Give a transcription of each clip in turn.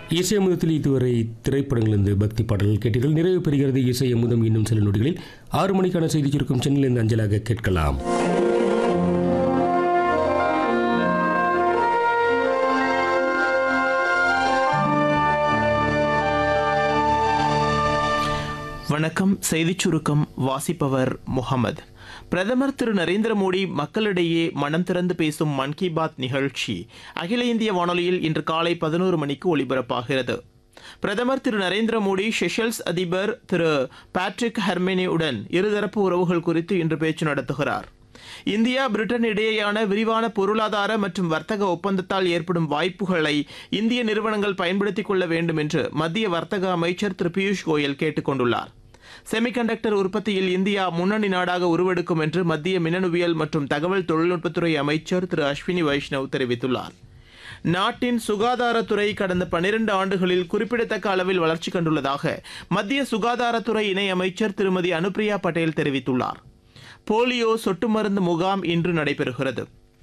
இசை அமுதத்தில் இதுவரை திரைப்படங்களிலிருந்து பக்தி பாடல்கள் கேட்டீர்கள் நிறைவு பெறுகிறது இசை அமுதம் இன்னும் சில நொடிகளில் ஆறு மணிக்கான செய்தி சுருக்கம் சென்னையிலிருந்து அஞ்சலாக கேட்கலாம் வணக்கம் செய்திச் சுருக்கம் வாசிப்பவர் முகமது பிரதமர் திரு நரேந்திர மோடி மக்களிடையே மனம் திறந்து பேசும் மன் கி பாத் நிகழ்ச்சி அகில இந்திய வானொலியில் இன்று காலை பதினோரு மணிக்கு ஒலிபரப்பாகிறது பிரதமர் திரு நரேந்திர மோடி செஷல்ஸ் அதிபர் திரு பேட்ரிக் ஹெர்மெனியுடன் இருதரப்பு உறவுகள் குறித்து இன்று பேச்சு நடத்துகிறார் இந்தியா பிரிட்டன் இடையேயான விரிவான பொருளாதார மற்றும் வர்த்தக ஒப்பந்தத்தால் ஏற்படும் வாய்ப்புகளை இந்திய நிறுவனங்கள் பயன்படுத்திக் கொள்ள வேண்டும் என்று மத்திய வர்த்தக அமைச்சர் திரு பியூஷ் கோயல் கேட்டுக் கொண்டுள்ளார் செமிகண்டக்டர் உற்பத்தியில் இந்தியா முன்னணி நாடாக உருவெடுக்கும் என்று மத்திய மின்னணுவியல் மற்றும் தகவல் தொழில்நுட்பத்துறை அமைச்சர் திரு அஸ்வினி வைஷ்ணவ் தெரிவித்துள்ளார் நாட்டின் சுகாதாரத்துறை கடந்த பனிரெண்டு ஆண்டுகளில் குறிப்பிடத்தக்க அளவில் வளர்ச்சி கண்டுள்ளதாக மத்திய சுகாதாரத்துறை இணை அமைச்சர் திருமதி அனுப்பிரியா பட்டேல் தெரிவித்துள்ளார் போலியோ சொட்டு மருந்து முகாம் இன்று நடைபெறுகிறது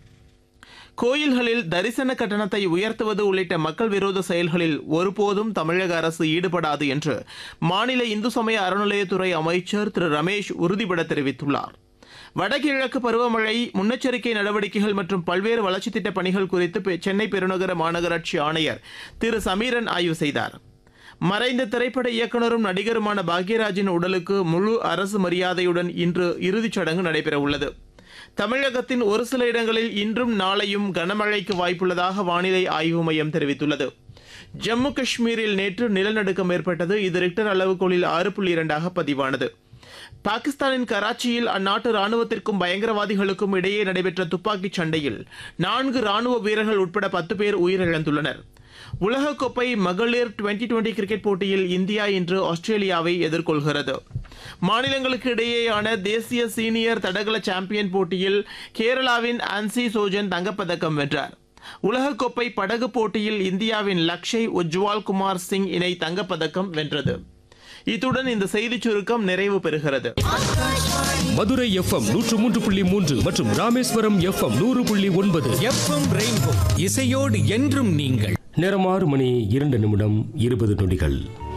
கோயில்களில் தரிசன கட்டணத்தை உயர்த்துவது உள்ளிட்ட மக்கள் விரோத செயல்களில் ஒருபோதும் தமிழக அரசு ஈடுபடாது என்று மாநில இந்து சமய அறநிலையத்துறை அமைச்சர் திரு ரமேஷ் உறுதிபட தெரிவித்துள்ளார் வடகிழக்கு பருவமழை முன்னெச்சரிக்கை நடவடிக்கைகள் மற்றும் பல்வேறு வளர்ச்சித் திட்டப் பணிகள் குறித்து பெ- சென்னை பெருநகர மாநகராட்சி ஆணையர் திரு சமீரன் ஆய்வு செய்தார் மறைந்த திரைப்பட இயக்குனரும் நடிகருமான பாக்யராஜின் உடலுக்கு முழு அரசு மரியாதையுடன் இன்று இறுதிச் சடங்கு நடைபெறவுள்ளது தமிழகத்தின் ஒரு சில இடங்களில் இன்றும் நாளையும் கனமழைக்கு வாய்ப்புள்ளதாக வானிலை ஆய்வு மையம் தெரிவித்துள்ளது ஜம்மு காஷ்மீரில் நேற்று நிலநடுக்கம் ஏற்பட்டது இது ரிக்டர் அளவுகோலில் ஆறு புள்ளி இரண்டாக பதிவானது பாகிஸ்தானின் கராச்சியில் அந்நாட்டு ராணுவத்திற்கும் பயங்கரவாதிகளுக்கும் இடையே நடைபெற்ற துப்பாக்கிச் சண்டையில் நான்கு ராணுவ வீரர்கள் உட்பட பத்து பேர் உயிரிழந்துள்ளனர் உலகக்கோப்பை மகளிர் டுவெண்டி டுவெண்டி கிரிக்கெட் போட்டியில் இந்தியா இன்று ஆஸ்திரேலியாவை எதிர்கொள்கிறது மாநிலங்களுக்கு இடையேயான தேசிய சீனியர் தடகள சாம்பியன் போட்டியில் கேரளாவின் ஆன்சி சோஜன் தங்கப்பதக்கம் வென்றார் உலகக்கோப்பை படகு போட்டியில் இந்தியாவின் லக்ஷய் உஜ்வால் குமார் சிங் இணை தங்கப்பதக்கம் வென்றது இத்துடன் இந்த செய்திச் சுருக்கம் நிறைவு பெறுகிறது மதுரை எஃப்எம் நூற்று மூன்று புள்ளி மூன்று மற்றும் ராமேஸ்வரம் எஃப்எம் நூறு புள்ளி ஒன்பது எஃப்எம் ரெயின்போ இசையோடு என்றும் நீங்கள் நேரம் ஆறு மணி இரண்டு நிமிடம் இருபது நொடிகள்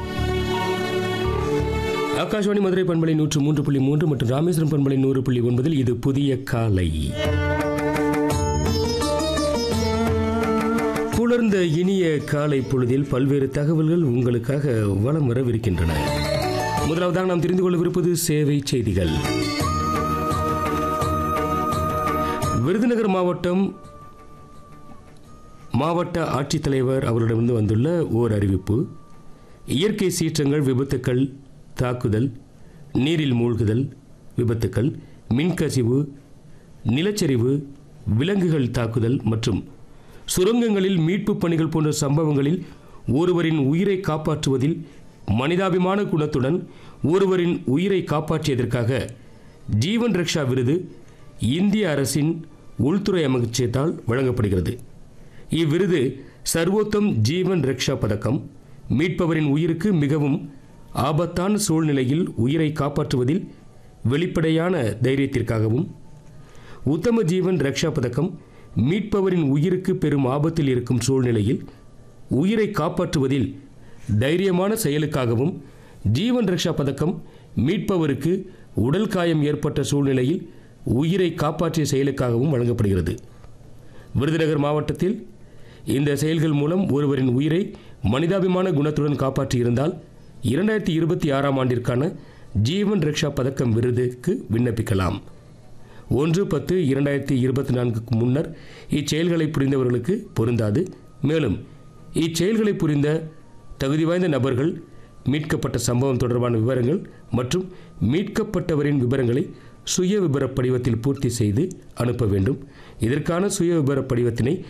ஆகாஷ்வாணி மதுரை பண்பலை நூற்று மூன்று புள்ளி மூன்று மற்றும் ராமேஸ்வரம் பண்பலை நூறு புள்ளி ஒன்பதில் இது புதிய காலை புலர்ந்த இனிய காலை பொழுதில் பல்வேறு தகவல்கள் உங்களுக்காக வலம் வரவிருக்கின்றன முதலாவதாக நாம் தெரிந்து கொள்ளவிருப்பது சேவை செய்திகள் விருதுநகர் மாவட்டம் மாவட்ட ஆட்சித்தலைவர் அவரிடமிருந்து வந்துள்ள ஓர் அறிவிப்பு இயற்கை சீற்றங்கள் விபத்துக்கள் தாக்குதல் நீரில் மூழ்குதல் விபத்துக்கள் மின்கசிவு நிலச்சரிவு விலங்குகள் தாக்குதல் மற்றும் சுரங்கங்களில் மீட்புப் பணிகள் போன்ற சம்பவங்களில் ஒருவரின் உயிரை காப்பாற்றுவதில் மனிதாபிமான குணத்துடன் ஒருவரின் உயிரை காப்பாற்றியதற்காக ஜீவன் ரக்ஷா விருது இந்திய அரசின் உள்துறை அமைச்சத்தால் வழங்கப்படுகிறது இவ்விருது சர்வோத்தம் ஜீவன் ரக்ஷா பதக்கம் மீட்பவரின் உயிருக்கு மிகவும் ஆபத்தான சூழ்நிலையில் உயிரை காப்பாற்றுவதில் வெளிப்படையான தைரியத்திற்காகவும் உத்தம ஜீவன் ரக்ஷா பதக்கம் மீட்பவரின் உயிருக்கு பெரும் ஆபத்தில் இருக்கும் சூழ்நிலையில் உயிரை காப்பாற்றுவதில் தைரியமான செயலுக்காகவும் ஜீவன் ரக்ஷா பதக்கம் மீட்பவருக்கு உடல் காயம் ஏற்பட்ட சூழ்நிலையில் உயிரை காப்பாற்றிய செயலுக்காகவும் வழங்கப்படுகிறது விருதுநகர் மாவட்டத்தில் இந்த செயல்கள் மூலம் ஒருவரின் உயிரை மனிதாபிமான குணத்துடன் காப்பாற்றியிருந்தால் இரண்டாயிரத்தி இருபத்தி ஆறாம் ஆண்டிற்கான ஜீவன் ரக்ஷா பதக்கம் விருதுக்கு விண்ணப்பிக்கலாம் ஒன்று பத்து இரண்டாயிரத்தி இருபத்தி நான்குக்கு முன்னர் இச்செயல்களை புரிந்தவர்களுக்கு பொருந்தாது மேலும் இச்செயல்களை புரிந்த தகுதி வாய்ந்த நபர்கள் மீட்கப்பட்ட சம்பவம் தொடர்பான விவரங்கள் மற்றும் மீட்கப்பட்டவரின் விவரங்களை சுய விபர படிவத்தில் பூர்த்தி செய்து அனுப்ப வேண்டும் இதற்கான சுய விபர படிவத்தினை